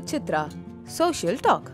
Chitra social talk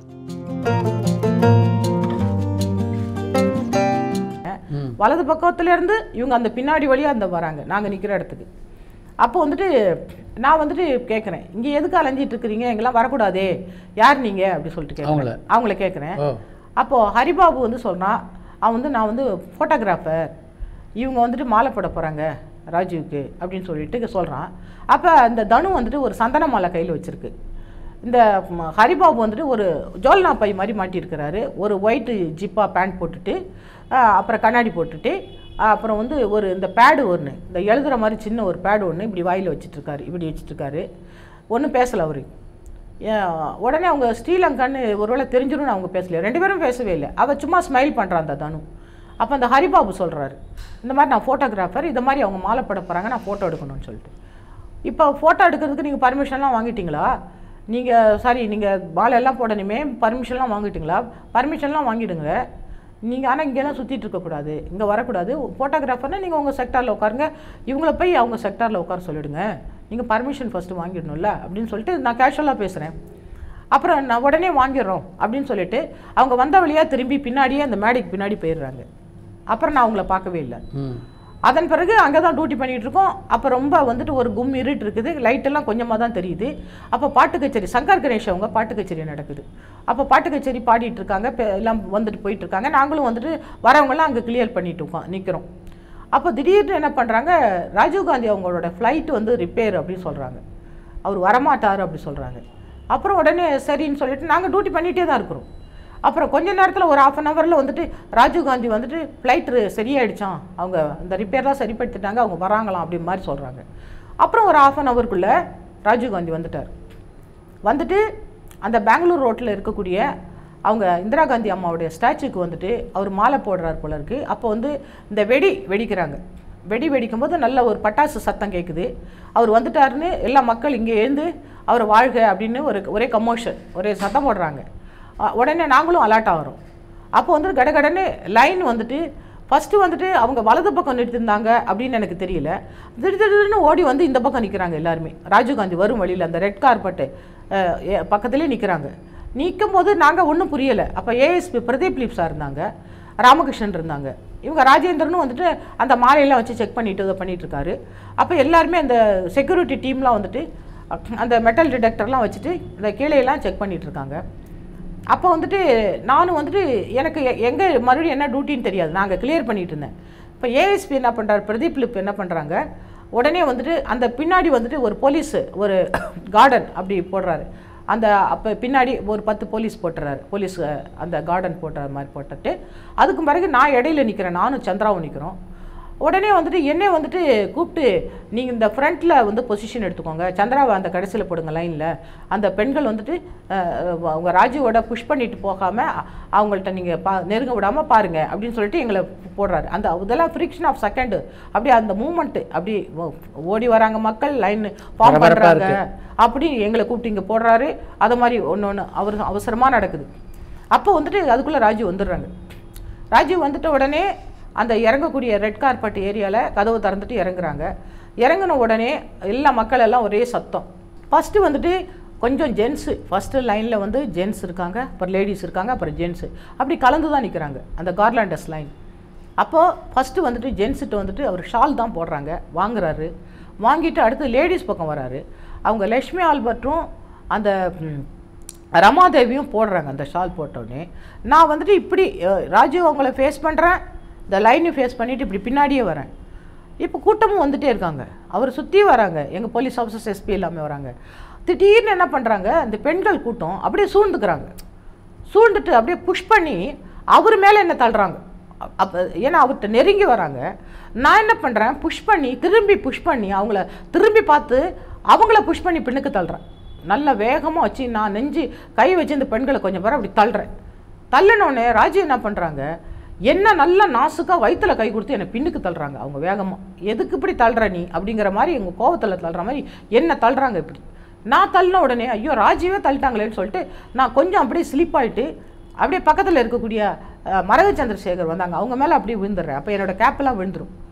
வலது பக்கத்துல இருந்து இவங்க அந்த பின்னாடி வழியா அந்த வராங்க நாங்க நிக்கிற இடத்துக்கு அப்போ வந்துட்டு நான் வந்துட்டு கேட்குறேன் இங்க எதுக்கு அலைஞ்சிட்டு இருக்கிறீங்க எங்கெல்லாம் வரக்கூடாதே யார் நீங்க அப்படி சொல்லிட்டு அவங்கள. கேட்குறேன் அவங்கள கேட்குறேன் ஓ அப்போ ஹரிபாபு வந்து சொல்றான் அவன் வந்து நான் வந்து ஃபோட்டோகிராஃபர் இவங்க வந்துட்டு மாலை போட போறாங்க ராஜீவ்க்கு அப்படின்னு சொல்லிட்டு சொல்றான் அப்போ அந்த தனு வந்துட்டு ஒரு சந்தன மாலை கையில் வச்சிருக்கு இந்த ம, ஹரிபாபு வந்துட்டு ஒரு ஜோல்னா பை மாதிரி மாட்டியிருக்கிறாரு ஒரு ஒயிட்டு ஜிப்பா பேண்ட் போட்டுட்டு ஆ, அப்புறம் கண்ணாடி போட்டுட்டு ஆ, அப்புறம் வந்து ஒரு இந்த பேடு ஒன்று இந்த எழுதுகிற மாதிரி சின்ன ஒரு பேடு ஒன்று இப்படி வாயில் வச்சிட்ருக்காரு இப்படி வச்சிட்ருக்காரு ஒன்றும் பேசலை அவரு ஏன், உடனே அவங்க ஸ்ரீலங்கான்னு ஒருவேளை தெரிஞ்சிடும்னு அவங்க பேசல ரெண்டு பேரும் பேசவே இல்லை அவள் சும்மா ஸ்மைல் பண்ணுறான் அந்த தனு அப்போ அந்த ஹரிபாபு சொல்கிறாரு இந்த மாதிரி நான் ஃபோட்டோகிராஃபர் இந்த மாதிரி அவங்க மாலை போட போகிறாங்க நான் ஃபோட்டோ எடுக்கணும்னு சொல்லிட்டு இப்போ ஃபோட்டோ எடுக்கிறதுக்கு நீங்கள் பர்மிஷன்லாம் வாங்கிட்டீங்களா நீங்கள் சாரி நீங்கள் மாலை எல்லாம் போடணுமே பர்மிஷன்லாம் வாங்கிட்டீங்களா பர்மிஷன்லாம் வாங்கிடுங்க நீங்கள் ஆனால் இங்கெல்லாம் சுற்றிட்டு இருக்கக்கூடாது இங்கே வரக்கூடாது ஃபோட்டோகிராஃபர்னா நீங்கள் உங்கள் செக்டாரில் உட்காருங்க இவங்கள போய் அவங்க செக்டாரில் உட்கார சொல்லிடுங்க நீங்கள் பர்மிஷன் ஃபஸ்ட்டு வாங்கிடணும்ல அப்படின்னு சொல்லிட்டு நான் கேஷுவலாக பேசுகிறேன் அப்புறம் நான் உடனே வாங்கிடுறோம் அப்படின்னு சொல்லிட்டு அவங்க வந்த வழியாக திரும்பி பின்னாடியே அந்த மேடைக்கு பின்னாடி போயிடுறாங்க அப்புறம் நான் அவங்கள பார்க்கவே இல்லை ம் அதன் பிறகு அங்கே தான் டியூட்டி பண்ணிட்டு இருக்கோம் அப்போ ரொம்ப வந்துட்டு ஒரு கும் இருட்டு இருக்குது லைட்டெல்லாம் கொஞ்சமாக தான் தெரியுது அப்போ பாட்டு கச்சேரி சங்கர் கணேஷ் அவங்க பாட்டு கச்சேரி நடக்குது அப்போ பாட்டு கச்சேரி பாடிட்டு இருக்காங்க பெ- எல்லாம் வந்துட்டு போயிட்டு இருக்காங்க நாங்களும் வந்துட்டு வரவங்களாம் அங்கே கிளியர் பண்ணிட்டு இருக்கோம் நிற்கிறோம் அப்போ திடீர்னு என்ன பண்ணுறாங்க ராஜீவ்காந்தி அவங்களோட ஃப்ளைட் வந்து ரிப்பேர் அப்படின்னு சொல்கிறாங்க அவர் வரமாட்டார் அப்படி சொல்கிறாங்க அப்புறம் உடனே சரின்னு சொல்லிட்டு நாங்கள் டியூட்டி பண்ணிகிட்டே தான் இருக்கிறோம் அப்புறம் கொஞ்ச நேரத்தில் ஒரு ஆஃப் அன் ஹவரில் வந்துட்டு ராஜீவ்காந்தி வந்துட்டு ஃப்ளைட்டு சரியாயிடுச்சான் அவங்க அந்த ரிப்பேர்லாம் சரிப்படுத்திட்டாங்க அவங்க வராங்களாம் அப்படி மாதிரி சொல்கிறாங்க அப்புறம் ஒரு ஆஃப் அன் ஹவருக்குள்ளே ராஜீவ்காந்தி வந்துட்டார் வந்துட்டு அந்த பெங்களூர் ரோட்டில் இருக்கக்கூடிய அவங்க இந்திரா காந்தி அம்மாவுடைய ஸ்டாச்சுக்கு வந்துட்டு அவர் மாலை போடுறார் போல இருக்கு அப்போ வந்து இந்த வெடி வெடிக்கிறாங்க வெடி வெடிக்கும்போது நல்ல ஒரு பட்டாசு சத்தம் கேட்குது அவர் வந்துட்டாருன்னு எல்லா மக்கள் இங்கே எழுந்து அவர் வாழ்க அப்படின்னு ஒரு ஒரே கமோஷன் ஒரே சத்தம் போடுறாங்க அ- உடனே நாங்களும் அலர்ட் ஆகிறோம் அப்போ வந்து கடகடன்னு லைன் வந்துட்டு ஃபஸ்ட்டு வந்துட்டு அவங்க வலது பக்கம் நிறுத்திருந்தாங்க அப்படின்னு எனக்கு தெரியல திடீர் திடீர்னு ஓடி வந்து இந்த பக்கம் நிற்கிறாங்க எல்லாருமே ராஜீவ்காந்தி வரும் வழியில் அந்த ரெட் கார்பெட்டு பக்கத்துலேயே நிற்கிறாங்க நிற்கும் போது நாங்கள் ஒன்றும் புரியலை அப்போ ஏஎஸ்பி பிரதீப் லீப் சார் இருந்தாங்க ராமகிருஷ்ணன் இருந்தாங்க இவங்க ராஜேந்திரனும் வந்துட்டு அந்த மாலையெல்லாம் வச்சு செக் பண்ணிட்டு இதை பண்ணிட்டு இருக்காரு அப்போ எல்லாருமே அந்த செக்யூரிட்டி டீம்லாம் வந்துட்டு அஹ், அந்த மெட்டல் டிடெக்டர்லாம் வச்சுட்டு இந்த கீழேயெல்லாம் செக் பண்ணிட்டு இருக்காங்க அப்போ வந்துட்டு நானும் வந்துட்டு எனக்கு எ- எங்க மறுபடியும் என்ன டியூட்டின்னு தெரியாது நாங்கள் கிளியர் பண்ணிட்டு இருந்தேன் இப்போ ஏஎஸ்பி என்ன பண்ணுறாரு பிரதீப் லிப் என்ன பண்ணுறாங்க உடனே வந்துட்டு அந்த பின்னாடி வந்துட்டு ஒரு போலீஸ் ஒரு கார்டன் அப்படி போடுறாரு அந்த அப்போ பின்னாடி ஒரு பத்து போலீஸ் போட்டுறாரு போலீஸ் அஹ், அந்த கார்டன் போட்ட மாதிரி போட்டுட்டு அதுக்கு பிறகு நான் இடையில நிற்கிறேன் நானும் சந்திராவும் நிற்கிறோம் உடனே வந்துட்டு என்னை வந்துட்டு கூப்பிட்டு நீங்கள் இந்த ஃப்ரண்ட்டில் வந்து பொசிஷன் எடுத்துக்கோங்க சந்திராவை அந்த கடைசியில் போடுங்க லைனில் அந்த பெண்கள் வந்துட்டு அஹ், அவங்க ராஜுவோட புஷ் பண்ணிட்டு போகாமல் அவங்கள்ட்ட நீங்கள் பா நெருங்க விடாமல் பாருங்க அப்படின்னு சொல்லிட்டு எங்களை போடுறாரு அந்த இதெல்லாம் ஃப்ரிக்ஷன் ஆஃப் செகண்டு அப்படியே அந்த மூமெண்ட்டு அப்படி ஓ- ஓடி வராங்க மக்கள் லைன் ஃபார்ம் பரபரப்பா பண்ணுறாங்க அப்படி எங்களை கூப்பிட்டு இங்கே போடுறாரு அது மாதிரி ஒன்று ஒன்று அவர் அவசரமாக நடக்குது அப்போ வந்துட்டு அதுக்குள்ளே ராஜு வந்துடுறாங்க ராஜீவ் வந்துட்ட உடனே அந்த இறங்கக்கூடிய ரெட் கார்பெட் ஏரியாவில் கதவு திறந்துட்டு இறங்குறாங்க இறங்கின உடனே எல்லா மக்கள் எல்லாம் ஒரே சத்தம் ஃபஸ்ட்டு வந்துட்டு கொஞ்சம் ஜென்ஸு ஃபஸ்ட்டு லைனில் வந்து ஜென்ஸ் இருக்காங்க அப்புறம் லேடிஸ் இருக்காங்க அப்புறம் ஜென்ஸு அப்படி கலந்து தான் நிற்கிறாங்க அந்த கார்லாண்டஸ் லைன் அப்போது ஃபஸ்ட்டு வந்துட்டு ஜென்ஸுட்டு வந்துட்டு அவர் ஷால் தான் போடுறாங்க வாங்குறாரு வாங்கிட்டு அடுத்து லேடிஸ் பக்கம் வராரு அவங்க லக்ஷ்மி ஆல்பர்ட்டும் அந்த ம், ரமாதேவியும் போடுறாங்க அந்த ஷால் போட்டோடனே நான் வந்துட்டு இப்படி அஹ், ராஜு அவங்கள ஃபேஸ் பண்ணுறேன் இந்த லைனை ஃபேஸ் பண்ணிட்டு இப்படி பின்னாடியே வரேன் இப்போ கூட்டமும் வந்துட்டே இருக்காங்க அவர் சுற்றி வராங்க எங்கள் போலீஸ் ஆஃபீஸர்ஸ் எஸ்பி எல்லாமே வராங்க திடீர்னு என்ன பண்ணுறாங்க அந்த பெண்கள் கூட்டம் அப்படியே சூழ்ந்துக்கிறாங்க சூழ்ந்துட்டு அப்படியே புஷ் பண்ணி அவர் மேலே என்ன தள்ளுறாங்க அப்போ ஏன்னா அவர்கிட்ட நெருங்கி வராங்க நான் என்ன பண்ணுறேன் புஷ் பண்ணி திரும்பி புஷ் பண்ணி அவங்கள திரும்பி பார்த்து அவங்கள புஷ் பண்ணி பின்னுக்கு தள்ளுறேன் நல்ல வேகமாக வச்சு நான் நெஞ்சு கை வச்சு இந்த பெண்களை கொஞ்சம் பேர் அப்படி தள்ளுறேன் தள்ளினோடனே ராஜு என்ன பண்ணுறாங்க என்ன நல்லா நாசுக்கா வயித்துல கை கொடுத்து என்னை பின்னுக்கு தள்ளுறாங்க அவங்க வேகமாக எதுக்கு இப்படி தள்ளுற நீ அப்படிங்கிற மாதிரி எங்கள் கோவத்தில் தள்ளுற மாதிரி என்ன தள்ளுறாங்க இப்படி நான் தள்ளின உடனே ஐயோ ராஜீவே தள்ளிட்டாங்களேன்னு சொல்லிட்டு நான் கொஞ்சம் அப்படியே ஸ்லிப் ஆயிட்டு அப்படியே பக்கத்தில் இருக்கக்கூடிய அஹ், மரக சந்திரசேகர் வந்தாங்க அவங்க மேலே அப்படியே விழுந்துடுறேன் அப்போ என்னோட கேப்பெல்லாம் விழுந்துரும்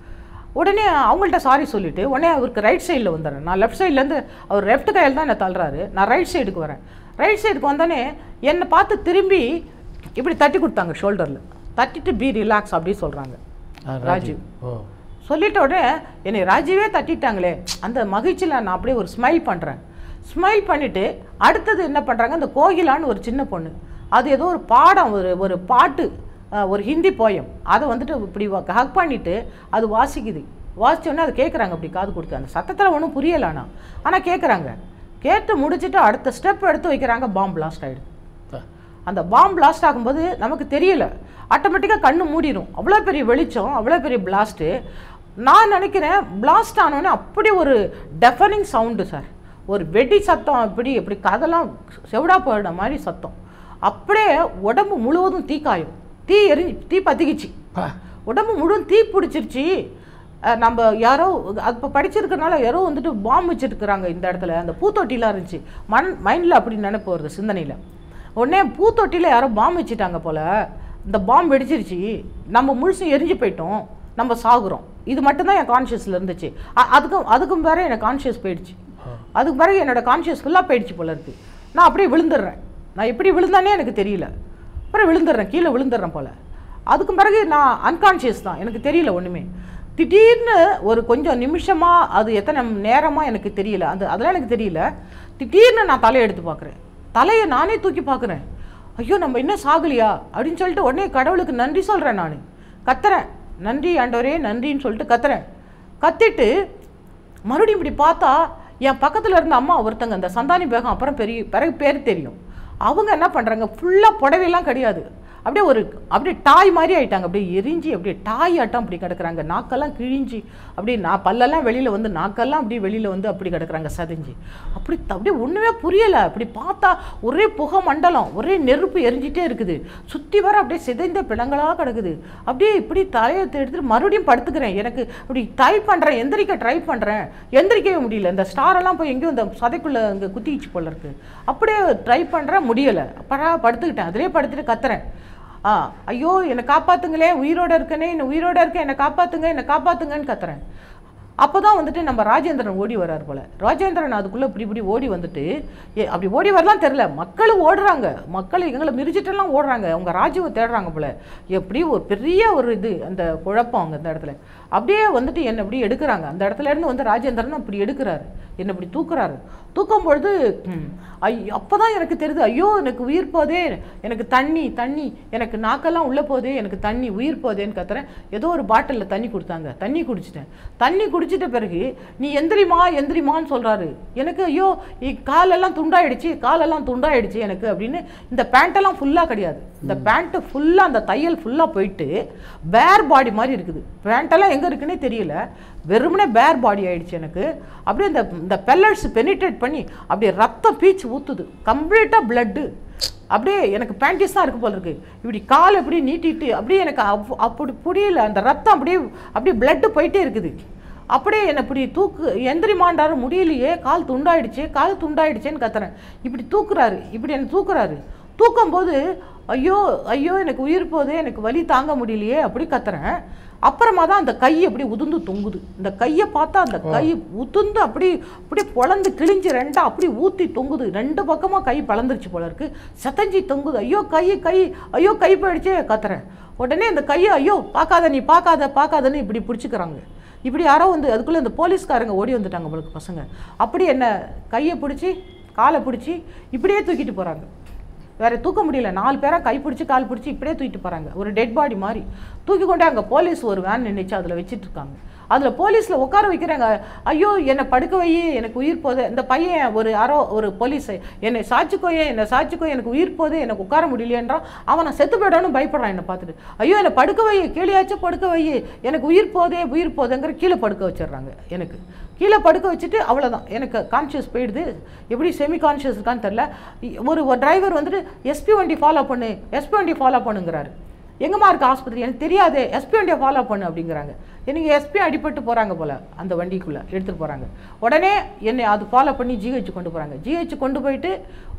உடனே அவங்கள்ட்ட சாரி சொல்லிட்டு உடனே அவருக்கு ரைட் சைடில் வந்துடுறேன் நான் லெஃப்ட் சைட்லேருந்து அவர் லெஃப்ட் கையில் தான் என்னை தள்ளுறாரு நான் ரைட் சைடுக்கு வரேன் ரைட் சைடுக்கு வந்தோடனே என்னை பார்த்து திரும்பி இப்படி தட்டி கொடுத்தாங்க ஷோல்டரில் தட்டிட்டு பி ரிலாக்ஸ் அப்படி சொல்கிறாங்க ஆ, ராஜீவ் ஓ சொல்லிட்ட உடனே என்னை ராஜீவே தட்டிட்டாங்களே அந்த மகிழ்ச்சியில் நான் அப்படியே ஒரு ஸ்மைல் பண்ணுறேன் ஸ்மைல் பண்ணிவிட்டு அடுத்தது என்ன பண்ணுறாங்க அந்த கோகிலான்னு ஒரு சின்ன பொண்ணு அது ஏதோ ஒரு பாடம் ஒரு ஒரு பாட்டு அஹ், ஒரு ஹிந்தி போயம் அதை வந்துட்டு இப்படி ஹக் பண்ணிவிட்டு அது வாசிக்குது வாசிச்சோடனே அதை கேட்குறாங்க அப்படி காது கொடுத்து அந்த சத்தத்தில் ஒன்றும் புரியல ஆனால் ஆனால் கேட்குறாங்க கேட்டு முடிச்சுட்டு அடுத்த ஸ்டெப் எடுத்து வைக்கிறாங்க பாம்பு பிளாஸ்ட் ஆகிடுது பா. அந்த பாம் பிளாஸ்ட் ஆகும்போது நமக்கு தெரியல ஆட்டோமேட்டிக்காக கண்ணு மூடிடும் அவ்வளோ பெரிய வெளிச்சம் அவ்வளோ பெரிய பிளாஸ்ட்டு நான் நினைக்கிறேன் பிளாஸ்ட் ஆனோடனே அப்படி ஒரு டெஃபனிங் சவுண்டு சார் ஒரு வெடி சத்தம் இப்படி இப்படி கதெல்லாம் செவிடா போயிட மாதிரி சத்தம் அப்படியே உடம்பு முழுவதும் தீக்காயும் தீ எரிஞ்சு தீ பத்திக்கிச்சு பா. உடம்பு முழுவதும் தீ பிடிச்சிருச்சு அஹ் நம்ம யாரோ இப்போ படிச்சிருக்கனால யாரோ வந்துட்டு பாம்பு வச்சுருக்குறாங்க இந்த இடத்துல அந்த பூத்தொட்டிலாம் இருந்துச்சு மண் மைண்டில் அப்படி நினைப்பு வருது சிந்தனையில் உடனே பூத்தொட்டியில் யாரோ பாம்பு வச்சுட்டாங்க போல் இந்த பாம்பு வெடிச்சிருச்சு நம்ம முழுசும் எரிஞ்சு போயிட்டோம் நம்ம சாகுறோம் இது மட்டும்தான் என் கான்ஷியஸில் இருந்துச்சு அ- அதுக்கும் அதுக்கும் வேற எனக்கு கான்ஷியஸ் போயிடுச்சு அதுக்கு பிறகு என்னோட கான்ஷியஸ் ஃபுல்லாக போயிடுச்சு போல இருக்கு நான் அப்படியே விழுந்துடுறேன் நான் எப்படி விழுந்தானே எனக்கு தெரியல அப்புறம் விழுந்துடுறேன் கீழே விழுந்துடுறேன் போல் அதுக்கு பிறகு நான் அன்கான்ஷியஸ் தான் எனக்கு தெரியல ஒன்றுமே திடீர்னு ஒரு கொஞ்சம் நிமிஷமாக அது எத்தனை நேரமாக எனக்கு தெரியல அந்த அதெல்லாம் எனக்கு தெரியல திடீர்னு நான் தலையை எடுத்து பார்க்குறேன் தலையை நானே தூக்கி பார்க்குறேன் ஐயோ நம்ம இன்னும் சாகலையா அப்படின்னு சொல்லிட்டு உடனே கடவுளுக்கு நன்றி சொல்கிறேன் நான் கத்துறேன் நன்றி ஆண்டவரே நன்றின்னு சொல்லிட்டு கத்துறேன் கத்திட்டு மறுபடியும் இப்படி பார்த்தா என் பக்கத்தில் இருந்த அம்மா ஒருத்தங்க அந்த சந்தானி பேகம் அப்புறம் பெரிய பிறகு பேர் தெரியும் அவங்க என்ன பண்ணுறாங்க ஃபுல்லாக புடவையெல்லாம் கிடையாது அப்படியே ஒரு அப்படியே டாய் மாதிரி ஆயிட்டாங்க அப்படியே எரிஞ்சு அப்படியே டாய் ஆட்டம் அப்படி கிடக்குறாங்க நாக்கெல்லாம் கிழிஞ்சு அப்படியே நான் பல்லெல்லாம் வெளியில் வந்து நாக்கெல்லாம் அப்படியே வெளியில் வந்து அப்படி கிடக்குறாங்க சதைஞ்சு அப்படி த- அப்படியே ஒன்றுமே புரியலை அப்படி பார்த்தா ஒரே புகை மண்டலம் ஒரே நெருப்பு எரிஞ்சிட்டே இருக்குது சுற்றி வர அப்படியே சிதைந்த பிணங்களாக கிடக்குது அப்படியே இப்படி தலையை எடுத்துட்டு மறுபடியும் படுத்துக்கிறேன் எனக்கு அப்படி ட்ரை பண்ணுறேன் எந்திரிக்க ட்ரை பண்ணுறேன் எந்திரிக்கவே முடியல இந்த ஸ்டாரெல்லாம் போய் எங்கேயும் இந்த சதைக்குள்ளே இங்கே குத்திச்சு போல இருக்கு அப்படியே ட்ரை பண்ணுறேன் முடியலை அப்படா படுத்துக்கிட்டேன் அதிலே படுத்துட்டு கத்துறேன் ஆ ஐயோ என்னை காப்பாத்துங்களே உயிரோட இருக்கனே என்னை உயிரோட இருக்கேன் என்னை காப்பாத்துங்க என்னை காப்பாத்துங்கன்னு கத்துறேன் அப்போ தான் வந்துட்டு நம்ம ராஜேந்திரன் ஓடி வர்றார் போல ராஜேந்திரன் அதுக்குள்ளே இப்படி இப்படி ஓடி வந்துட்டு ஏ அப்படி ஓடி வரலாம் தெரில மக்களும் ஓடுறாங்க மக்கள் எங்களை மிரிச்சிட்டெல்லாம் ஓடுறாங்க அவங்க ராஜுவை தேடுறாங்க போல எப்படி ஒரு பெரிய ஒரு இது அந்த குழப்பம் அங்கே அந்த இடத்துல அப்படியே வந்துட்டு என்னை இப்படி எடுக்கிறாங்க அந்த இடத்துல இருந்து வந்து ராஜேந்திரன் அப்படி எடுக்கிறாரு என்னை இப்படி தூக்குறாரு தூக்கும் பொழுது ம், ஐ அப்போ தான் எனக்கு தெரியுது ஐயோ எனக்கு உயிர் போதே எனக்கு தண்ணி தண்ணி எனக்கு நாக்கெல்லாம் உள்ளே போதே எனக்கு தண்ணி உயிர் போதேன்னு கத்துறேன் ஏதோ ஒரு பாட்டிலில் தண்ணி கொடுத்தாங்க தண்ணி குடிச்சிட்டேன் தண்ணி குடிச்சிட்ட பிறகு நீ எந்திரிமா எந்திரிமான்னு சொல்கிறாரு எனக்கு ஐயோ இ- காலெல்லாம் துண்டாயிடுச்சு காலெல்லாம் துண்டாயிடுச்சு எனக்கு அப்படின்னு இந்த பேண்ட்டெல்லாம் ஃபுல்லாக கிடையாது இந்த பேண்ட்டு ஃபுல்லாக அந்த தையல் ஃபுல்லாக போயிட்டு பேர் பாடி மாதிரி இருக்குது பேண்ட்டெல்லாம் எங்கே இருக்குன்னே தெரியல வெறுமனே பேர் பாடி ஆயிடுச்சு எனக்கு அப்படியே இந்த இந்த பெல்லட்ஸ் பெனிட்ரேட் பண்ணி அப்படியே ரத்தம் பீச்சு ஊற்றுது கம்ப்ளீட்டாக பிளட்டு அப்படியே எனக்கு பேண்டிஸ் தான் இருக்கு போல இருக்கு இப்படி கால் இப்படி நீட்டிட்டு அப்படியே எனக்கு அப் அப்படி புரியல அந்த ரத்தம் அப்படியே அப்படியே பிளட்டு போயிட்டே இருக்குது அப்படியே என்னை இப்படி தூக்கு எந்திரிமாண்டாரு முடியலையே கால் துண்டாயிடுச்சு கால் துண்டாயிடுச்சேன்னு கத்துறேன் இப்படி தூக்குறாரு இப்படி என்னை தூக்குறாரு தூக்கும்போது ஐயோ ஐயோ எனக்கு உயிர் போதே எனக்கு வலி தாங்க முடியலையே அப்படி கத்துறேன் அப்புறமா தான் அந்த கை அப்படி உதுந்து தொங்குது இந்த கையை பார்த்தா அந்த கை உதுந்து அப்படி அப்படியே பொளந்து கிழிஞ்சு ரெண்டா அப்படி ஊத்தி தொங்குது ரெண்டு பக்கமா கை பழந்துருச்சு போல இருக்கு செத்தஞ்சி தொங்குது ஐயோ கை கை ஐயோ கை போயிடுச்சே கத்துறேன் உடனே இந்த கையை ஐயோ பார்க்காத நீ பார்க்காத பார்க்காதன்னு இப்படி பிடிச்சிக்கிறாங்க இப்படி யாரோ வந்து அதுக்குள்ளே இந்த போலீஸ்காரங்க ஓடி வந்துட்டாங்க உங்களுக்கு பசங்க அப்படி என்ன கையை பிடிச்சி காலை பிடிச்சி இப்படியே தூக்கிட்டு போகிறாங்க வேற தூக்க முடியல நாலு பேரா கை பிடிச்சி கால் பிடிச்சி இப்படியே தூக்கிட்டு போறாங்க ஒரு டெட் பாடி மாதிரி தூக்கி கொண்டே அங்கே போலீஸ் ஒரு வேன் நின்றுச்சு அதில் வச்சிட்டு இருக்காங்க அதில் போலீஸில் உட்கார வைக்கிறாங்க ஐயோ என்னை படுக்க வை எனக்கு உயிர் போதே இந்த பையன் ஒரு யாரோ ஒரு போலீஸ் என்னை சாட்சிக்கோயே என்னை சாட்சிக்கோ எனக்கு உயிர் போதே எனக்கு உட்கார முடியலையேன்றான் அவன் நான் செத்து போயிடான்னு பயப்படுறான் என்னை பார்த்துட்டு ஐயோ என்னை படுக்க வை கீழேயாச்சும் படுக்க வை எனக்கு உயிர் போதே உயிர் போதேங்கிற கீழே படுக்க வச்சிடுறாங்க எனக்கு கீழே படுக்க வச்சுட்டு அவ்வளோதான் எனக்கு கான்ஷியஸ் போயிடுது எப்படி செமி கான்ஷியஸ் இருக்கான்னு தெரில ஒரு டிரைவர் வந்துட்டு எஸ்பி வண்டி ஃபாலோ பண்ணு எஸ்பி வண்டி ஃபாலோ பண்ணுங்கிறாரு எங்கம்மா இருக்கு ஆஸ்பத்திரி எனக்கு தெரியாதே எஸ்பி வண்டியை ஃபாலோ பண்ணு அப்படிங்கிறாங்க எனக்கு எஸ்பி அடிபட்டு போகிறாங்க போல் அந்த வண்டிக்குள்ளே எடுத்துகிட்டு போகிறாங்க உடனே என்னை அது ஃபாலோ பண்ணி ஜிஹெச் கொண்டு போகிறாங்க ஜிஹெச் கொண்டு போயிட்டு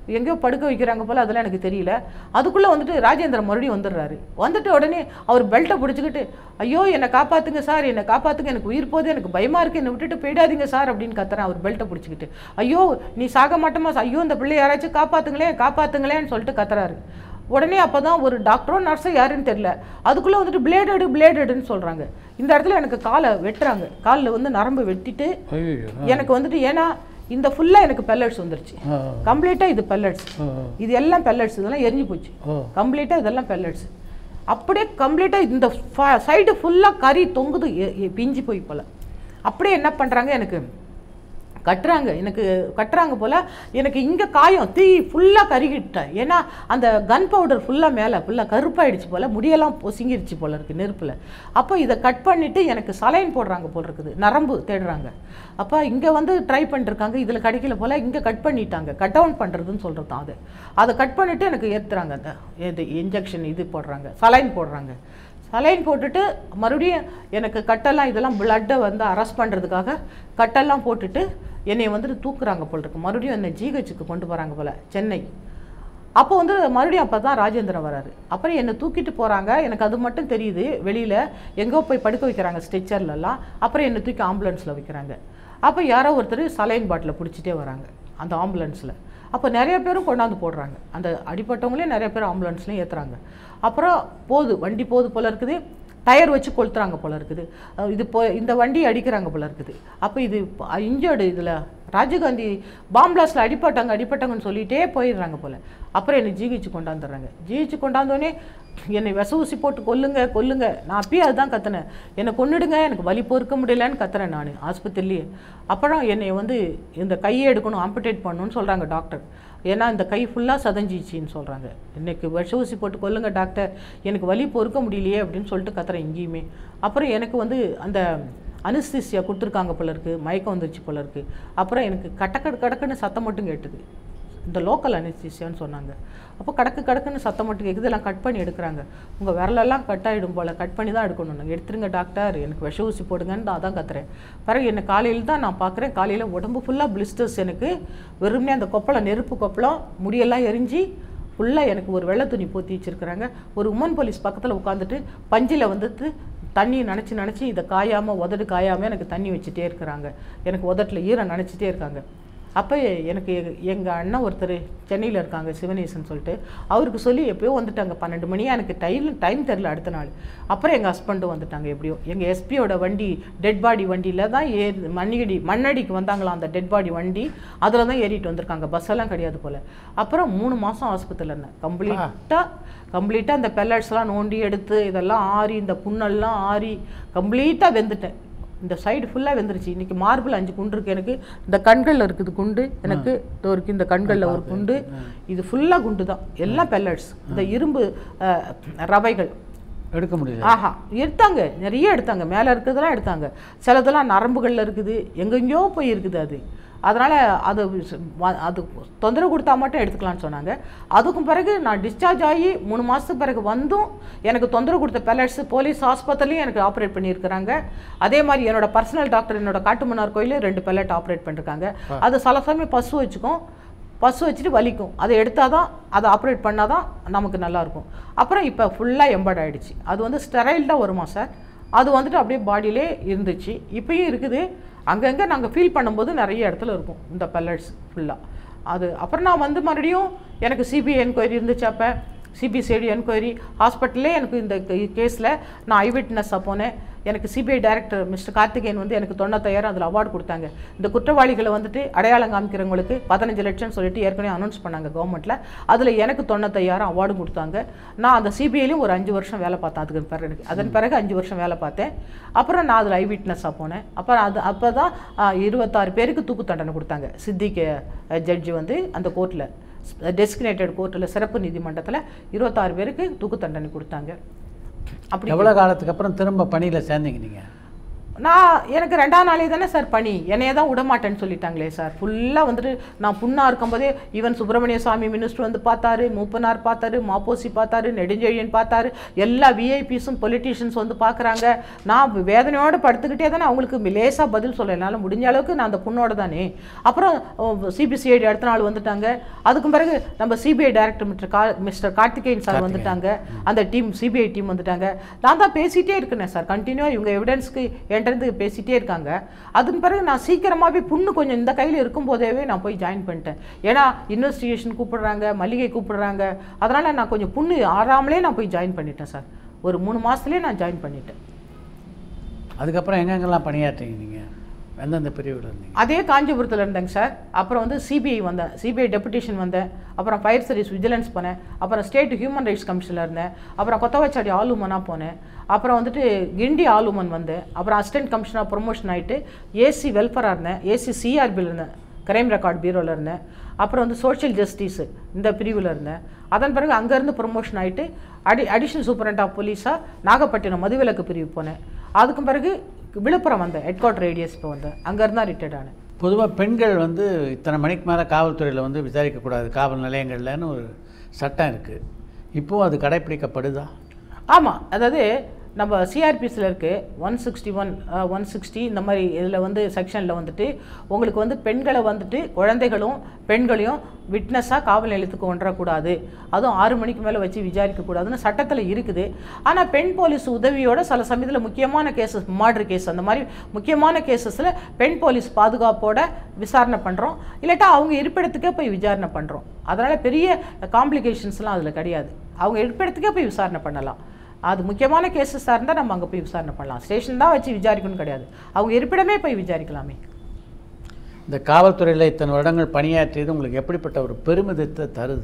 எங்கேயோ படுக்க வைக்கிறாங்க போல் அதெல்லாம் எனக்கு தெரியல அதுக்குள்ளே வந்துட்டு ராஜேந்திரன் மறுபடியும் வந்துடுறாரு வந்துட்டு உடனே அவர் பெல்ட்டை பிடிச்சிக்கிட்டு ஐயோ என்னை காப்பாற்றுங்க சார் என்னை காப்பாற்றுங்க எனக்கு உயிர் போகுது எனக்கு பயமாக இருக்குது என்னை விட்டுட்டு போயிடாதீங்க சார் அப்படின்னு கத்துறேன் அவர் பெல்ட்டை பிடிச்சிக்கிட்டு ஐயோ நீ சாக மாட்டோமா ஐயோ இந்த பிள்ளை யாராச்சும் காப்பாற்றுங்களேன் காப்பாற்றுங்களேன்னு சொல்லிட்டு கத்துறாரு உடனே அப்போ தான் ஒரு டாக்டரோ நர்ஸோ யாருன்னு தெரியல அதுக்குள்ளே வந்துட்டு பிளேடடு பிளேடடுன்னு சொல்கிறாங்க இந்த இடத்துல எனக்கு காலை வெட்டுறாங்க காலில் வந்து நரம்பு வெட்டிட்டு ஐயோ எனக்கு வந்துட்டு ஏன்னா இந்த ஃபுல்லாக எனக்கு பெல்லட்ஸ் வந்துருச்சு ஆ கம்ப்ளீட்டாக இது பெல்லட்ஸ் ஆ இது எல்லாம் பெல்லட்ஸ் இதெல்லாம் எரிஞ்சு போச்சு ஓ கம்ப்ளீட்டாக இதெல்லாம் பெல்லட்ஸ் அப்படியே கம்ப்ளீட்டாக இந்த சைடு ஃபுல்லாக கறி தொங்குது எ- எ- பிஞ்சு போய் போல் அப்படியே என்ன பண்ணுறாங்க எனக்கு கட்டுறாங்க எனக்கு கட்டுறாங்க போல் எனக்கு இங்கே காயம் தீ ஃபுல்லாக கருகிட்டேன் ஏன்னா அந்த கன் பவுடர் ஃபுல்லாக மேலே ஃபுல்லாக கருப்பாயிடுச்சு போல் முடியெல்லாம் பொசுங்கிருச்சு போல் இருக்குது நெருப்பில் அப்போ இதை கட் பண்ணிவிட்டு எனக்கு சலைன் போடுறாங்க போல் இருக்குது நரம்பு தேடுறாங்க அப்போ இங்கே வந்து ட்ரை பண்ணிருக்காங்க இதில் கிடைக்கல போல் இங்கே கட் பண்ணிட்டாங்க கட் டவுன் பண்ணுறதுன்னு சொல்கிறது தான் அது அதை கட் பண்ணிவிட்டு எனக்கு ஏற்றுறாங்க அந்த இது இன்ஜெக்ஷன் இது போடுறாங்க சலைன் போடுறாங்க சலைன் போட்டுட்டு மறுபடியும் எனக்கு கட்டெல்லாம் இதெல்லாம் பிளட்டை வந்து அரெஸ்ட் பண்ணுறதுக்காக கட்டெல்லாம் போட்டுட்டு என்னை வந்துட்டு தூக்குறாங்க போல் இருக்கு மறுபடியும் என்னை ஜிஹெச்சுக்கு கொண்டு போகிறாங்க போல் சென்னை அப்போ வந்து மறுபடியும் அப்போ தான் ராஜேந்திரன் வராரு அப்புறம் என்னை தூக்கிட்டு போகிறாங்க எனக்கு அது மட்டும் தெரியுது வெளியில் எங்கோ போய் படுக்க வைக்கிறாங்க ஸ்ட்ரெச்சர்லலாம் அப்புறம் என்னை தூக்கி ஆம்புலன்ஸில் வைக்கிறாங்க அப்போ யாரோ ஒருத்தர் சலைன் பாட்டில் பிடிச்சிட்டே வராங்க அந்த ஆம்புலன்ஸில் அப்போ நிறைய பேரும் கொண்டாந்து போடுறாங்க அந்த அடிப்பட்டவங்களே நிறைய பேர் ஆம்புலன்ஸ்லையும் ஏற்றுறாங்க அப்புறம் போகுது வண்டி போகுது போல இருக்குது டயர் வச்சு கொளுத்துறாங்க போல இருக்குது அஹ் இது போ இந்த வண்டி அடிக்கிறாங்க போல இருக்குது அப்போ இது இன்ஜர்டு இதில் ராஜீவ்காந்தி பாம்பிளாஸில் அடிப்பட்டாங்க அடிப்பட்டாங்கன்னு சொல்லிட்டே போயிடுறாங்க போல அப்புறம் என்னை ஜிஹெச் கொண்டாந்துடுறாங்க ஜிஹெச் கொண்டாந்தோடனே என்னை விச ஊசி போட்டு கொல்லுங்க கொல்லுங்க நான் அப்பயே அதுதான் கத்துனேன் என்னை கொன்னுடுங்க எனக்கு வலி பொறுக்க முடியலன்னு கத்துறேன் நான் ஆஸ்பத்திரிலேயே அப்புறம் என்னை வந்து இந்த கையை எடுக்கணும் ஆம்படேட் பண்ணணும்னு சொல்கிறாங்க டாக்டர் ஏன்னா இந்த கை ஃபுல்லாக சதஞ்சிச்சின்னு சொல்கிறாங்க இன்னைக்கு விஷ ஊசி போட்டு கொல்லுங்க டாக்டர் எனக்கு வலி பொறுக்க முடியலையே அப்படின்னு சொல்லிட்டு கத்துறேன் இங்கேயுமே அப்புறம் எனக்கு வந்து அந்த அனுஸ்திசியா கொடுத்துருக்காங்க போல இருக்கு மயக்கம் வந்துருச்சு போல இருக்கு அப்புறம் எனக்கு கடக்க கடக்குன்னு சத்தம் மட்டும் கேட்டுது இந்த லோக்கல் அனிஸ்தீசியான்னு சொன்னாங்க அப்போ கடக்கு கடக்குன்னு சத்தம் மட்டும் கேட்குது எல்லாம் கட் பண்ணி எடுக்கிறாங்க உங்கள் விரலெல்லாம் கட் ஆகிடும் போல் கட் பண்ணி தான் எடுக்கணும் நாங்கள் எடுத்துருங்க டாக்டர் எனக்கு விஷ ஊசி போடுங்கன்னு நான் அதான் கத்துறேன் பிறகு என்ன காலையில் தான் நான் பார்க்குறேன் காலையில் உடம்பு ஃபுல்லாக பிளிஸ்டர்ஸ் எனக்கு வெறுமனே அந்த கொப்பளம் நெருப்பு கொப்பளம் முடியெல்லாம் எரிஞ்சு ஃபுல்லாக எனக்கு ஒரு வெள்ளை துணி போத்தி வச்சிருக்கிறாங்க ஒரு உமன் போலீஸ் பக்கத்தில் உட்காந்துட்டு பஞ்சில் வந்துட்டு தண்ணி நினச்சி நினச்சி இதை காயாமல் உதடு காயாமல் எனக்கு தண்ணி வச்சுட்டே இருக்கிறாங்க எனக்கு உதட்டில் ஈரம் நினச்சிட்டே இருக்காங்க அப்போ எனக்கு எங்கள் அண்ணன் ஒருத்தர் சென்னையில் இருக்காங்க சிவனேசன் சொல்லிட்டு அவருக்கு சொல்லி எப்பயோ வந்துட்டாங்க பன்னெண்டு மணியாக எனக்கு டைம் டைம் தெரில அடுத்த நாள் அப்புறம் எங்கள் ஹஸ்பண்டும் வந்துட்டாங்க எப்படியோ எங்கள் எஸ்பியோட வண்டி டெட் பாடி வண்டியில் தான் ஏறி மண்ணிடி மண்ணடிக்கு வந்தாங்களாம் அந்த டெட் பாடி வண்டி அதில் தான் ஏறிட்டு வந்திருக்காங்க பஸ் எல்லாம் கிடையாது போல் அப்புறம் மூணு மாதம் ஆஸ்பத்திரியில் இருந்தேன் கம்ப்ளீட்டாக கம்ப்ளீட்டாக அந்த பெல்லட்ஸ்லாம் நோண்டி எடுத்து இதெல்லாம் ஆறி இந்த புண்ணெல்லாம் ஆறி கம்ப்ளீட்டாக வெந்துட்டேன் இந்த சைடு ஃபுல்லாக வெந்துருச்சு இன்னைக்கு மார்பிள் அஞ்சு குண்டு இருக்கு எனக்கு இந்த கண்களில் இருக்குது குண்டு எனக்கு இதோ இருக்கு இந்த கண்களில் ஒரு குண்டு இது ஃபுல்லாக குண்டு தான் எல்லாம் பெல்லட்ஸ் இந்த இரும்பு அஹ், ரவைகள் எடுக்க முடியல ஆஹா எடுத்தாங்க நிறைய எடுத்தாங்க மேலே இருக்கிறதெல்லாம் எடுத்தாங்க சிலதெல்லாம் நரம்புகளில் இருக்குது எங்கெங்கேயோ போய் இருக்குது அது அதனால் அது ஸ்- வ- அது தொந்தரவு கொடுத்தா மட்டும் எடுத்துக்கலாம்னு சொன்னாங்க அதுக்கும் பிறகு நான் டிஸ்சார்ஜ் ஆகி மூணு மாதத்துக்கு பிறகு வந்தும் எனக்கு தொந்தரவு கொடுத்த பெலட்ஸ் போலீஸ் ஆஸ்பத்திரிலையும் எனக்கு ஆப்ரேட் பண்ணியிருக்கிறாங்க அதே மாதிரி என்னோட பர்சனல் டாக்டர் என்னோட காட்டுமன்னார் கோயிலில் ரெண்டு பெல்லட் ஆப்ரேட் பண்ணிருக்காங்க அது சில சமயம் பசு வச்சுக்கும் பசு வச்சுட்டு வலிக்கும் அதை எடுத்தால் தான் அதை ஆப்ரேட் பண்ணால் தான் நமக்கு நல்லாயிருக்கும் அப்புறம் இப்போ ஃபுல்லாக எம்பர்ட் ஆயிடுச்சு அது வந்து ஸ்டெரைல் தான் வருமா சார் அது வந்துட்டு அப்படியே பாடியிலே இருந்துச்சு இப்பயும் இருக்குது அங்கங்கே நாங்கள் ஃபீல் பண்ணும்போது நிறைய இடத்துல இருக்கும் இந்த பெல்லட்ஸ் ஃபுல்லாக அது அப்புறம் நான் வந்து மறுபடியும் எனக்கு சிபிஐ என்கொயரி இருந்துச்சு அப்போ சிபிசிஐடி என்கொயரி ஹாஸ்பிட்டல்லே எனக்கு இந்த கேஸில் நான் ஐ விட்னஸாக போனேன் எனக்கு சிபிஐ டைரக்டர் மிஸ்டர் கார்த்திகேயன் வந்து எனக்கு தொண்ணூத்தாயிரம் அதில் அவார்டு கொடுத்தாங்க இந்த குற்றவாளிகளை வந்துட்டு அடையாளம் காமிக்கிறவங்களுக்கு பதினஞ்சு லட்சம் சொல்லிட்டு ஏற்கனவே அனௌன்ஸ் பண்ணாங்க கவர்மெண்ட்டில் அதில் எனக்கு தொண்ணூத்தையாயிரம் அவார்டும் கொடுத்தாங்க நான் அந்த சிபிஐலையும் ஒரு அஞ்சு வருஷம் வேலை பார்த்தேன் அதுக்கு பிறகு அதன் பிறகு அஞ்சு வருஷம் வேலை பார்த்தேன் அப்புறம் நான் அதில் ஐ விட்னஸாக போனேன் அப்புறம் அது அப்போ தான் இருபத்தாறு பேருக்கு தூக்கு தண்டனை கொடுத்தாங்க சித்திக்கு ஜட்ஜி வந்து அந்த கோர்ட்டில் டெஸ்டினேட்டட் கோர்ட்டில் சிறப்பு நீதிமன்றத்தில் இருபத்தாறு பேருக்கு தூக்கு தண்டனை கொடுத்தாங்க அப்படி எவ்வளோ காலத்துக்கு அப்புறம் திரும்ப பணியில் சேர்ந்தீங்க நீங்கள் நான் எனக்கு ரெண்டாம் நாளே தானே சார் பணி என்னைய தான் விடமாட்டேன்னு சொல்லிட்டாங்களே சார் ஃபுல்லாக வந்துட்டு நான் புண்ணா இருக்கும்போதே ஈவன் சுப்பிரமணிய சுவாமி மினிஸ்டர் வந்து பார்த்தாரு மூப்பனார் பார்த்தாரு மாப்போசி பார்த்தாரு நெடுஞ்செழியன் பார்த்தாரு எல்லா விஐபிஸும் பொலிட்டீஷியன்ஸ் வந்து பார்க்குறாங்க நான் வேதனையோடு படுத்துக்கிட்டே தானே அவங்களுக்கு லேசாக பதில் சொல்ல என்னால் முடிஞ்ச அளவுக்கு நான் அந்த புண்ணோட தானே அப்புறம் சிபிசிஐடி அடுத்த நாள் வந்துட்டாங்க அதுக்கும் பிறகு நம்ம சிபிஐ டைரக்டர் மிஸ்டர் கா மிஸ்டர் கார்த்திகேயன் சார் வந்துட்டாங்க அந்த டீம் சிபிஐ டீம் வந்துட்டாங்க நான் தான் பேசிகிட்டே இருக்கேன் சார் கண்டினியூவாக இவங்க எவிடன்ஸ்க்கு என்கிட்ட பேசிகிட்டே இருக்காங்க அதன் பிறகு நான் சீக்கிரமாகவே புண்ணு கொஞ்சம் இந்த கையில் இருக்கும்போதேவே நான் போய் ஜாயின் பண்ணிட்டேன் ஏன்னா இன்வெஸ்டிகேஷன் கூப்பிடுறாங்க மல்லிகை கூப்பிடுறாங்க அதனால் நான் கொஞ்சம் புண்ணு ஆறாமலே நான் போய் ஜாயின் பண்ணிட்டேன் சார் ஒரு மூணு மாதத்துலேயே நான் ஜாயின் பண்ணிட்டேன் அதுக்கப்புறம் எங்கெங்கெல்லாம் பணியாற்றீங்க நீங்கள் எந்தெந்த பிரிவில் இருந்தீங்க அதே காஞ்சிபுரத்தில் இருந்தேங்க சார் அப்புறம் வந்து சிபிஐ வந்தேன் சிபிஐ டெபுடேஷன் வந்தேன் அப்புறம் ஃபயர் சர்வீஸ் விஜிலன்ஸ் போனேன் அப்புறம் ஸ்டேட் ஹியூமன் ரைட்ஸ் கமிஷனில் இருந்தேன் அப்புறம் கொத்தவாச்சாடி ஆளுமனாக போனேன் அப்புறம் வந்துட்டு கிண்டி ஆளுமன் வந்தேன் அப்புறம் அசிஸ்டன்ட் கமிஷனாக ப்ரொமோஷன் ஆகிட்டு ஏசி வெல்ஃபராக இருந்தேன் ஏசி சிஆர்பியில் இருந்தேன் கிரைம் ரெக்கார்ட் பீரோவில் இருந்தேன் அப்புறம் வந்து சோஷியல் ஜஸ்டிஸு இந்த பிரிவில் இருந்தேன் அதன் பிறகு அங்கேருந்து ப்ரொமோஷன் ஆகிட்டு அடி அடிஷனல் சூப்பரண்ட் ஆஃப் போலீஸாக நாகப்பட்டினம் மதுவிலக்கு பிரிவு போனேன் அதுக்கும் பிறகு விழுப்புரம் வந்தேன் ஹெட் குவார்டர் ஏடிஎஸ் இப்போ வந்தேன் அங்கேருந்து தான் ரிட்டையர்ட் ஆனேன் பொதுவாக பெண்கள் வந்து இத்தனை மணிக்கு மேலே காவல்துறையில் வந்து விசாரிக்கக்கூடாது காவல் நிலையங்கள்லன்னு ஒரு சட்டம் இருக்குது இப்போது அது கடைப்பிடிக்கப்படுதா ஆமாம் அதாவது நம்ம சிஆர்பிஸில் இருக்குது one sixty one one sixty இந்த மாதிரி இதில் வந்து செக்ஷனில் வந்துட்டு உங்களுக்கு வந்து பெண்களை வந்துட்டு குழந்தைகளும் பெண்களையும் விட்னஸாக காவல் நிலையத்துக்கு ஒன்றக்கூடாது அதுவும் ஆறு மணிக்கு மேலே வச்சு விசாரிக்கக்கூடாதுன்னு சட்டத்தில் இருக்குது ஆனால் பெண் போலீஸ் உதவியோட சில சமயத்தில் முக்கியமான கேசஸ் மர்டர் கேஸ் அந்த மாதிரி முக்கியமான கேசஸில் பெண் போலீஸ் பாதுகாப்போட விசாரணை பண்ணுறோம் இல்லாட்டா அவங்க இருப்பிடத்துக்கே போய் விசாரணை பண்ணுறோம் அதனால் பெரிய காம்ப்ளிகேஷன்ஸ்லாம் அதில் கிடையாது அவங்க இருப்பிடத்துக்கே போய் விசாரணை பண்ணலாம் அது முக்கியமான கேசஸாக இருந்தால் நம்ம அங்கே போய் விசாரணை பண்ணலாம் ஸ்டேஷன் தான் வச்சு விசாரிக்கணும்னு கிடையாது அவங்க இருப்பிடமே போய் விசாரிக்கலாமே இந்த காவல்துறையில் இத்தனை வருடங்கள் பணியாற்றியது உங்களுக்கு எப்படிப்பட்ட ஒரு பெருமிதத்தை தருது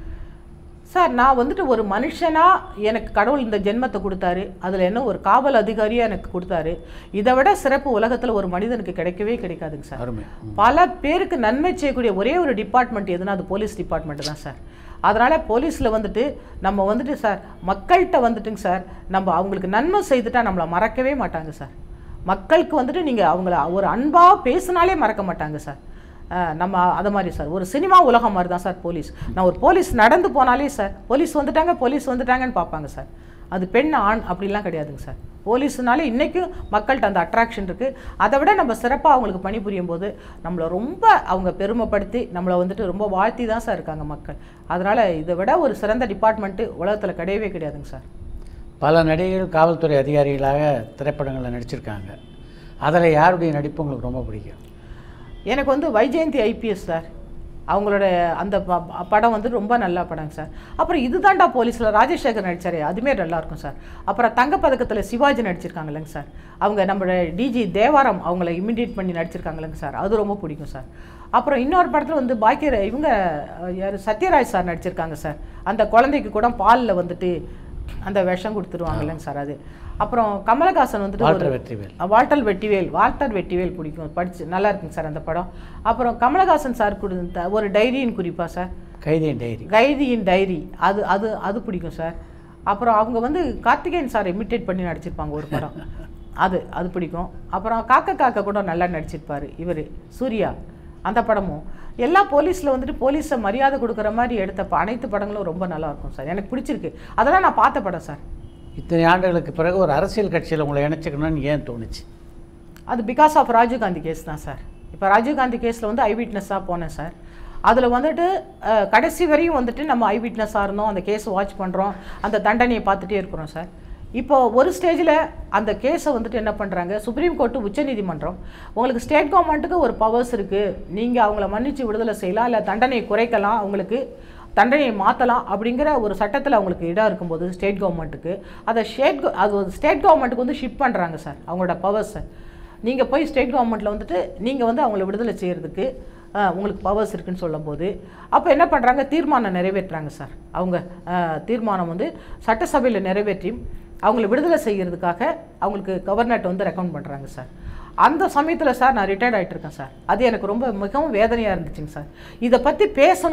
சார் நான் வந்துட்டு ஒரு மனுஷனாக எனக்கு கடவுள் இந்த ஜென்மத்தை கொடுத்தாரு அதில் என்ன ஒரு காவல் அதிகாரியாக எனக்கு கொடுத்தாரு இதை விட சிறப்பு உலகத்தில் ஒரு மனிதனுக்கு கிடைக்கவே கிடைக்காதுங்க சார் அருமை ம். பல பேருக்கு நன்மை செய்யக்கூடிய ஒரே ஒரு டிபார்ட்மெண்ட் எதுனா அது போலீஸ் டிபார்ட்மெண்ட் தான் சார் அதனால் போலீஸில் வந்துட்டு நம்ம வந்துட்டு சார் மக்கள்கிட்ட வந்துட்டுங்க சார் நம்ம அவங்களுக்கு நன்மை செய்துட்டா நம்மளை மறக்கவே மாட்டாங்க சார் மக்களுக்கு வந்துட்டு நீங்கள் அவங்கள ஒரு அன்பாக பேசினாலே மறக்க மாட்டாங்க சார் அஹ் நம்ம அதை மாதிரி சார் ஒரு சினிமா உலகம் மாதிரி தான் சார் போலீஸ் நான் ஒரு போலீஸ் நடந்து போனாலே சார் போலீஸ் வந்துட்டாங்க போலீஸ் வந்துட்டாங்கன்னு பார்ப்பாங்க சார் அது பெண் ஆண் அப்படிலாம் கிடையாதுங்க சார் போலீஸ்னாலே இன்றைக்கும் மக்கள்கிட்ட அந்த அட்ராக்ஷன் இருக்குது அதை விட நம்ம சிறப்பாக அவங்களுக்கு பணிபுரியும் போது நம்மளை ரொம்ப அவங்க பெருமைப்படுத்தி நம்மளை வந்துட்டு ரொம்ப வாழ்த்தி தான் சார் இருக்காங்க மக்கள் அதனால் இதை விட ஒரு சிறந்த டிபார்ட்மெண்ட்டு உலகத்தில் கிடையவே கிடையாதுங்க சார் பல நடிகைகள் காவல்துறை அதிகாரிகளாக திரைப்படங்களில் நடிச்சிருக்காங்க அதில் யாருடைய நடிப்பு உங்களுக்கு ரொம்ப பிடிக்கும் எனக்கு வந்து வைஜெயந்தி ஐபிஎஸ் சார் அவங்களோட அந்த ப- படம் வந்து ரொம்ப நல்ல படம் சார் அப்புறம் இதுதான்டா போலீஸில் ராஜசேகர் நடிச்சாரே அதுமே நல்லா இருக்கும் சார் அப்புறம் தங்கப்பதக்கத்தில் சிவாஜி நடிச்சிருக்காங்கல்லங்க சார் அவங்க நம்மளோட டிஜி தேவாரம் அவங்கள இமிடியேட் பண்ணி நடிச்சிருக்காங்கல்லங்க சார் அது ரொம்ப பிடிக்கும் சார் அப்புறம் இன்னொரு படத்தில் வந்து பாக்கிய இவங்க அஹ், யார் சத்யராஜ் சார் நடிச்சிருக்காங்க சார் அந்த குழந்தைக்கு கூட பாலில் வந்துட்டு அந்த விஷம் கொடுத்துருவாங்கல்லங்க சார் அது அப்புறம் கமலஹாசன் வந்துட்டு ஒரு- Walter Vetrivel Walter Vettivel Walter Vettivel பிடிக்கும் படிச்சு நல்லா இருக்குங்க சார் அந்த படம் அப்புறம் கமலஹாசன் சார் கொடுத்த ஒரு டைரியின் குறிப்பா சார் கைதியின் டைரி கைதியின் டைரி அது அது அது பிடிக்கும் சார் அப்புறம் அவங்க வந்து கார்த்திகேயன் சார் இமிட்டேட் பண்ணி நடிச்சிருப்பாங்க ஒரு படம் அது அது பிடிக்கும் அப்புறம் காக்க காக்க கூட நல்லா நடிச்சிருப்பாரு இவர் சூர்யா அந்த படமும் எல்லா போலீஸில் வந்துட்டு போலீஸை மரியாதை கொடுக்குற மாதிரி எடுத்த ப- அனைத்து படங்களும் ரொம்ப நல்லா இருக்கும் சார் எனக்கு பிடிச்சிருக்கு அதெல்லாம் நான் பார்த்த படம் சார் இத்தனை ஆண்டுகளுக்கு பிறகு ஒரு அரசியல் கட்சியில் உங்களை இணைச்சிக்கணும்னு ஏன் தோணுச்சு அது பிகாஸ் ஆஃப் ராஜீவ்காந்தி கேஸ் தான் சார் இப்போ ராஜீவ்காந்தி கேஸில் வந்து ஐ விட்னஸாக போனேன் சார் அதில் வந்துட்டு அஹ், கடைசி வரையும் வந்துட்டு நம்ம ஐ விட்னஸாக இருந்தோம் அந்த கேஸை வாட்ச் பண்ணுறோம் அந்த தண்டனையை பார்த்துட்டே இருக்கிறோம் சார் இப்போ ஒரு ஸ்டேஜில் அந்த கேஸை வந்துட்டு என்ன பண்ணுறாங்க சுப்ரீம் கோர்ட்டு உச்சநீதிமன்றம் உங்களுக்கு ஸ்டேட் கவர்மெண்ட்டுக்கு ஒரு பவர்ஸ் இருக்குது நீங்கள் அவங்கள மன்னிச்சு விடுதலை செய்யலாம் இல்லை தண்டனையை குறைக்கலாம் அவங்களுக்கு தண்டனையை மாற்றலாம் அப்படிங்கிற ஒரு சட்டத்தில் அவங்களுக்கு இடம் இருக்கும்போது ஸ்டேட் கவர்மெண்ட்டுக்கு அதை ஸ்டேட் அது ஸ்டேட் கவர்மெண்ட்டுக்கு வந்து ஷிஃப்ட் பண்ணுறாங்க சார் அவங்களோட பவர்ஸை நீங்கள் போய் ஸ்டேட் கவர்மெண்ட்டில் வந்துட்டு நீங்கள் வந்து அவங்கள விடுதலை செய்கிறதுக்கு அஹ், உங்களுக்கு பவர்ஸ் இருக்குன்னு சொல்லும்போது அப்போ என்ன பண்ணுறாங்க தீர்மானம் நிறைவேற்றுறாங்க சார் அவங்க அஹ், தீர்மானம் வந்து சட்டசபையில் நிறைவேற்றி அவங்கள விடுதலை செய்கிறதுக்காக அவங்களுக்கு கவர்னர்ட்ட வந்து ரெக்கமெண்ட் பண்ணுறாங்க சார் அந்த சமயத்தில் சார் நான் ரிட்டையர்ட் ஆகிட்டு இருக்கேன் சார் அது எனக்கு ரொம்ப மிகவும் வேதனையாக இருந்துச்சுங்க சார் இதை பற்றி பேசணும்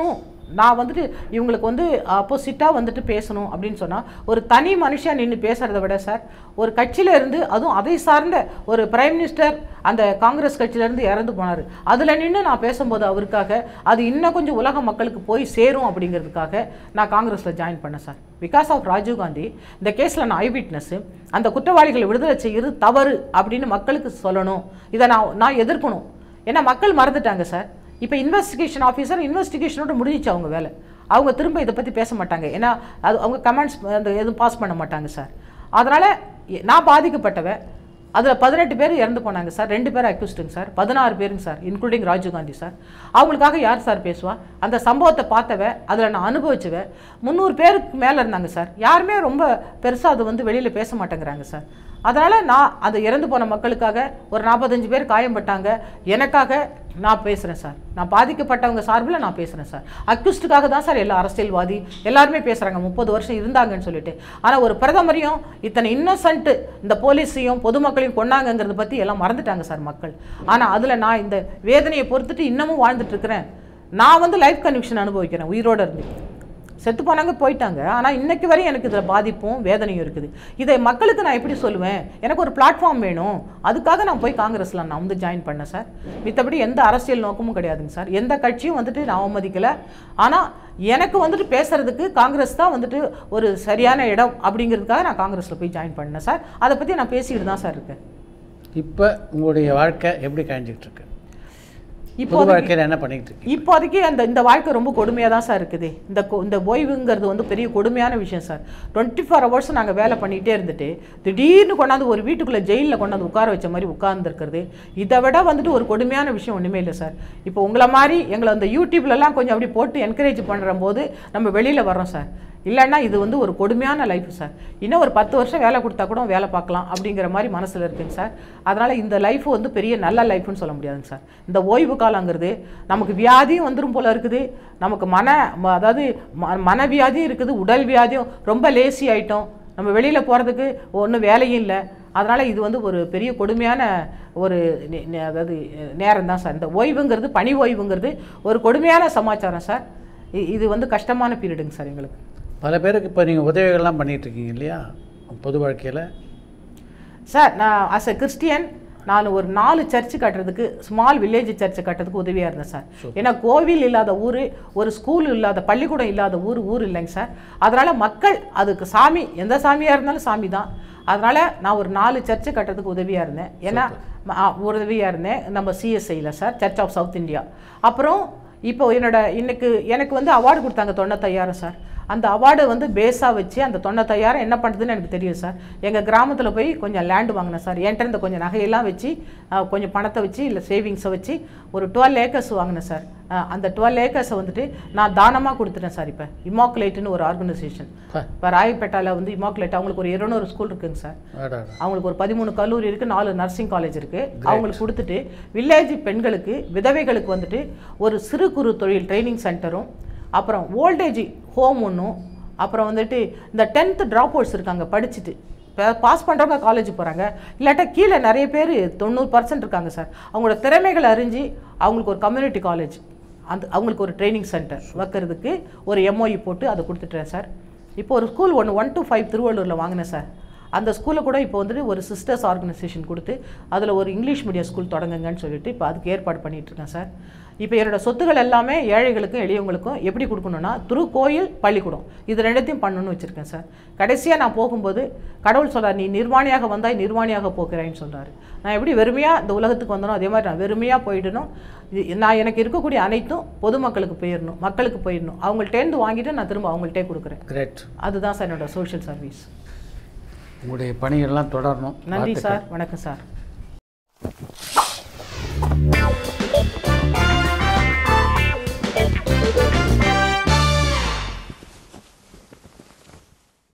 நான் வந்துட்டு இவங்களுக்கு வந்து ஆப்போசிட்டாக வந்துட்டு பேசணும் அப்படின்னு சொன்னால் ஒரு தனி மனுஷன் நின்று பேசுகிறத விட சார் ஒரு கட்சியில இருந்து அதுவும் அதை சார்ந்த ஒரு பிரைம் மினிஸ்டர் அந்த காங்கிரஸ் கட்சியிலேருந்து இறந்து போனார் அதில் நின்று நான் பேசும்போது அவருக்காக அது இன்னும் கொஞ்சம் உலக மக்களுக்கு போய் சேரும் அப்படிங்கிறதுக்காக நான் காங்கிரஸில் ஜாயின் பண்ணேன் sir because of Rajiv Gandhi இந்த கேஸில் நான் ஐ விட்னஸ் அந்த குற்றவாளிகளை விடுதலை செய்கிறது தவறு அப்படின்னு மக்களுக்கு சொல்லணும் இதை நான் நான் எதிர்க்கணும் ஏன்னா மக்கள் மறந்துட்டாங்க சார் இப்போ இன்வெஸ்டிகேஷன் ஆஃபீஸர் இன்வெஸ்டிகேஷனோட முடிஞ்சிச்சு அவங்க வேலை அவங்க திரும்ப இதை பற்றி பேச மாட்டாங்க ஏன்னா அது அவங்க கமெண்ட்ஸ் அந்த எதுவும் பாஸ் பண்ண மாட்டாங்க சார் அதனால் நான் பாதிக்கப்பட்டவன் அதில் பதினெட்டு பேர் இறந்து போனாங்க சார் ரெண்டு பேர் அக்யூஸ்டுங்க சார் பதினாறு பேருங்க sir including Rajiv Gandhi sir அவங்களுக்காக யார் சார் பேசுவா அந்த சம்பவத்தை பார்த்தவ அதில் நான் அனுபவிச்சவ முந்நூறு பேருக்கு மேலே இருந்தாங்க சார் யாருமே ரொம்ப பெருசாக அது வந்து வெளியில் பேச மாட்டேங்கிறாங்க சார் அதனால் நான் அந்த இறந்து போன மக்களுக்காக ஒரு நாற்பத்தஞ்சு பேர் காயம்பட்டாங்க எனக்காக நான் பேசுகிறேன் சார் நான் பாதிக்கப்பட்டவங்க சார்பில் நான் பேசுகிறேன் சார் அக்யூஸ்டுக்காக தான் சார் எல்லா அரசியல்வாதி எல்லாருமே பேசுகிறாங்க முப்பது வருஷம் இருந்தாங்கன்னு சொல்லிட்டு ஆனால் ஒரு பிரதமரையும் இத்தனை இன்னசென்ட்டு இந்த போலீஸையும் பொதுமக்களையும் கொண்டாங்கங்கிறத பற்றி எல்லாம் மறந்துட்டாங்க சார் மக்கள் ஆனால் அதில் நான் இந்த வேதனையை பொறுத்துட்டு இன்னமும் வாழ்ந்துட்டு இருக்கிறேன் நான் வந்து லைஃப் கன்விக்ஷன் அனுபவிக்கிறேன் உயிரோட இருந்து செத்து போனாங்க போயிட்டாங்க ஆனால் இன்னைக்கு வரையும் எனக்கு இதில் பாதிப்பும் வேதனையும் இருக்குது இதை மக்களுக்கு நான் எப்படி சொல்லுவேன் எனக்கு ஒரு பிளாட்ஃபார்ம் வேணும் அதுக்காக நான் போய் காங்கிரஸில் நான் வந்து ஜாயின் பண்ணேன் சார் மித்தபடி எந்த அரசியல் நோக்கமும் கிடையாதுங்க சார் எந்த கட்சியும் வந்துட்டு நான் அவமதிக்கலை ஆனால் எனக்கு வந்துட்டு பேசுறதுக்கு காங்கிரஸ் தான் வந்துட்டு ஒரு சரியான இடம் அப்படிங்கிறதுக்காக நான் காங்கிரஸில் போய் ஜாயின் பண்ணேன் சார் அதை பற்றி நான் பேசிக்கிட்டு தான் சார் இருக்கேன் இப்போ உங்களுடைய வாழ்க்கை எப்படி கழிஞ்சிக்கிட்டு இருக்கு இப்போ பொது வாழ்க்கையில் என்ன பண்ணிக்கிட்டு இருக்கு இப்போதைக்கு அந்த இந்த வாழ்க்கை ரொம்ப கொடுமையாக தான் சார் இருக்குது இந்த கொ- இந்த ஓய்வுங்கிறது வந்து பெரிய கொடுமையான விஷயம் சார் டுவெண்ட்டி ஃபோர் ஹவர்ஸ் நாங்கள் வேலை பண்ணிகிட்டே இருந்துட்டு திடீர்னு கொண்டாந்து ஒரு வீட்டுக்குள்ளே ஜெயிலில் கொண்டாந்து உட்கார வச்ச மாதிரி உட்கார்ந்துருக்கிறது இதை விட வந்துட்டு ஒரு கொடுமையான விஷயம் ஒன்றுமே இல்லை சார் இப்போ உங்களை மாதிரி எங்களை அந்த யூடியூப்லலாம் கொஞ்சம் அப்படி போட்டு என்கரேஜ் பண்ணுற போது நம்ம வெளியில் வர்றோம் சார் இல்லைன்னா இது வந்து ஒரு கொடுமையான லைஃப் சார் இன்னும் ஒரு பத்து வருஷம் வேலை கொடுத்தா கூட வேலை பார்க்கலாம் அப்படிங்கிற மாதிரி மனசில் இருக்குங்க சார் அதனால் இந்த லைஃப் வந்து பெரிய நல்ல லைஃப்னு சொல்ல முடியாதுங்க சார் இந்த ஓய்வு காலங்கிறது நமக்கு வியாதியும் வந்துடும் போல இருக்குது நமக்கு மன ம- அதாவது ம- மனவியாதியும் இருக்குது உடல் வியாதியும் ரொம்ப லேசி ஆயிட்டோம் நம்ம வெளியில் போகிறதுக்கு ஒன்றும் வேலையும் இல்லை அதனால் இது வந்து ஒரு பெரிய கொடுமையான ஒரு நே- நே- அதாவது நேரம் தான் சார் இந்த ஓய்வுங்கிறது பணி ஓய்வுங்கிறது ஒரு கொடுமையான சமாச்சாரம் சார் இ- இது வந்து கஷ்டமான பீரியடுங்க சார் எங்களுக்கு பல பேருக்கு இப்போ நீங்கள் உதவிகள்லாம் பண்ணிட்டு இருக்கீங்க இல்லையா பொது வாழ்க்கையில் சார் நான் அஸ் எ கிறிஸ்டியன் நான் ஒரு நாலு சர்ச்சு கட்டுறதுக்கு ஸ்மால் வில்லேஜ் சர்ச்சு கட்டுறதுக்கு உதவியாக இருந்தேன் சார் ஏன்னா கோவில் இல்லாத ஊர் ஒரு ஸ்கூல் இல்லாத பள்ளிக்கூடம் இல்லாத ஊர் ஊர் இல்லைங்க சார் அதனால் மக்கள் அதுக்கு சாமி எந்த சாமியாக இருந்தாலும் சாமி தான் அதனால் நான் ஒரு நாலு சர்ச்சு கட்டுறதுக்கு உதவியாக இருந்தேன் ஏன்னா உதவியாக இருந்தேன் நம்ம சிஎஸ்ஐயில் sir church of south India அப்புறம் இப்போ என்னோட இன்னைக்கு எனக்கு வந்து அவார்டு கொடுத்தாங்க தொண்ணூத்தையாயிரம் சார் அந்த அவார்டை வந்து பேஸாக வச்சு அந்த தொண்ணூத்தையாயிரம் என்ன பண்ணுறதுன்னு எனக்கு தெரியும் சார் எங்கள் கிராமத்தில் போய் கொஞ்சம் லேண்டு வாங்கினேன் சார் என்கிட்ட இருந்த கொஞ்சம் நகையெல்லாம் வச்சு அஹ், கொஞ்சம் பணத்தை வச்சு இல்லை சேவிங்ஸை வச்சு ஒரு டுவெல் ஏக்கர்ஸ் வாங்கினேன் சார் அஹ், அந்த டுவெல் ஏக்கர்ஸை வந்துட்டு நான் தானமாக கொடுத்துட்டேன் சார் இப்போ இமாக்குலேட்டுன்னு ஒரு ஆர்கனைசேஷன் பா. இப்போ ராயப்பேட்டாவில் வந்து இமாக்குலேட் அவங்களுக்கு ஒரு இருநூறு ஸ்கூல் இருக்குங்க சார் ஆடா அவங்களுக்கு ஒரு பதிமூணு கல்லூரி இருக்குது நாலு நர்சிங் காலேஜ் இருக்குது அவங்களுக்கு கொடுத்துட்டு வில்லேஜ் பெண்களுக்கு விதவைகளுக்கு வந்துட்டு ஒரு சிறு குறு தொழில் ட்ரைனிங் சென்டரும் அப்புறம் ஓல்டேஜ் ஹோம் ஒன்றும் அப்புறம் வந்துட்டு இந்த டென்த்து ட்ராப் அவுட்ஸ் இருக்காங்க படிச்சுட்டு பாஸ் பண்ணுறவங்க காலேஜ் போகிறாங்க இல்லாட்டா கீழே நிறைய பேர் தொண்ணூறு பர்சன்ட் இருக்காங்க சார் அவங்களோட திறமைகளை அறிஞ்சு அவங்களுக்கு ஒரு கம்யூனிட்டி காலேஜ் அந்த அவங்களுக்கு ஒரு ட்ரைனிங் சென்டர் வைக்கிறதுக்கு ஒரு எம்ஓஇ போட்டு அதை கொடுத்துட்டேன் சார் இப்போ ஒரு ஸ்கூல் ஒன்று ஒன் to ஃபைவ் திருவள்ளூரில் வாங்கினேன் சார் அந்த ஸ்கூலில் கூட இப்போ வந்துட்டு ஒரு சிஸ்டர்ஸ் ஆர்கனைசேஷன் கொடுத்து அதில் ஒரு இங்கிலீஷ் மீடியம் ஸ்கூல் தொடங்குங்கன்னு சொல்லிட்டு இப்போ அதுக்கு ஏற்பாடு பண்ணிட்டு இருக்கேன் சார் இப்போ என்னோட சொத்துக்கள் எல்லாமே ஏழைகளுக்கும் எளியவங்களுக்கும் எப்படி கொடுக்கணும்னா திரு கோயில் பள்ளிக்கூடம் இது ரெண்டுத்தையும் பண்ணணும்னு வச்சுருக்கேன் சார் கடைசியாக நான் போகும்போது கடவுள் சொல்றார் நீ நிர்வாணியாக வந்தாய் நிர்வாணியாக போகிறாயின்னு சொல்றாரு நான் எப்படி வெறுமையாக இந்த உலகத்துக்கு வந்தனோ அதே மாதிரி நான் வெறுமையாக போயிடணும் இது- நான் எனக்கு இருக்கக்கூடிய அனைத்தும் பொதுமக்களுக்கு போயிடணும் மக்களுக்கு போயிடணும் அவங்கள்ட்டேருந்து வாங்கிட்டு நான் திரும்ப அவங்கள்ட்டே கொடுக்குறேன் கிரேட் அதுதான் சார் என்னோட சோஷியல் சர்வீஸ் உங்களுடைய பணிகள்லாம் தொடரணும் நன்றி வாழ்த்துக்கள். சார் வணக்கம் சார்